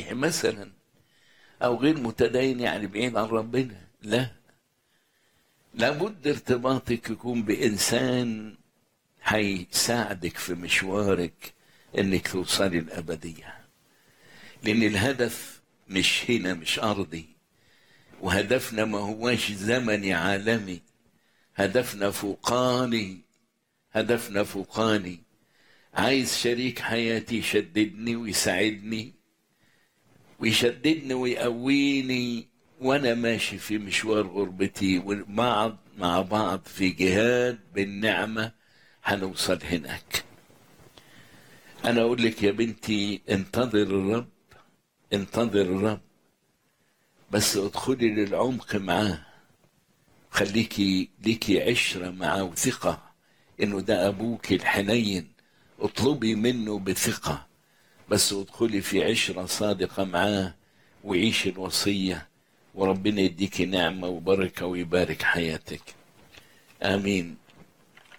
مسيحي مثلا او غير متدين يعني بعيد عن ربنا لا لابد ارتباطك يكون بانسان هيساعدك في مشوارك انك توصلي الابديه لان الهدف مش هنا مش ارضي وهدفنا ما هواش زمني عالمي هدفنا فوقاني هدفنا فوقاني عايز شريك حياتي يشددني ويساعدني ويشددني ويقويني وانا ماشي في مشوار غربتي ومع مع بعض في جهاد بالنعمه هنوصل هناك انا اقول لك يا بنتي انتظر الرب انتظر الرب بس ادخلي للعمق معاه خليكي ليكي عشرة معاه وثقة انه ده ابوك الحنين اطلبي منه بثقة بس ادخلي في عشرة صادقة معاه وعيشي الوصية وربنا يديكي نعمة وبركة ويبارك حياتك آمين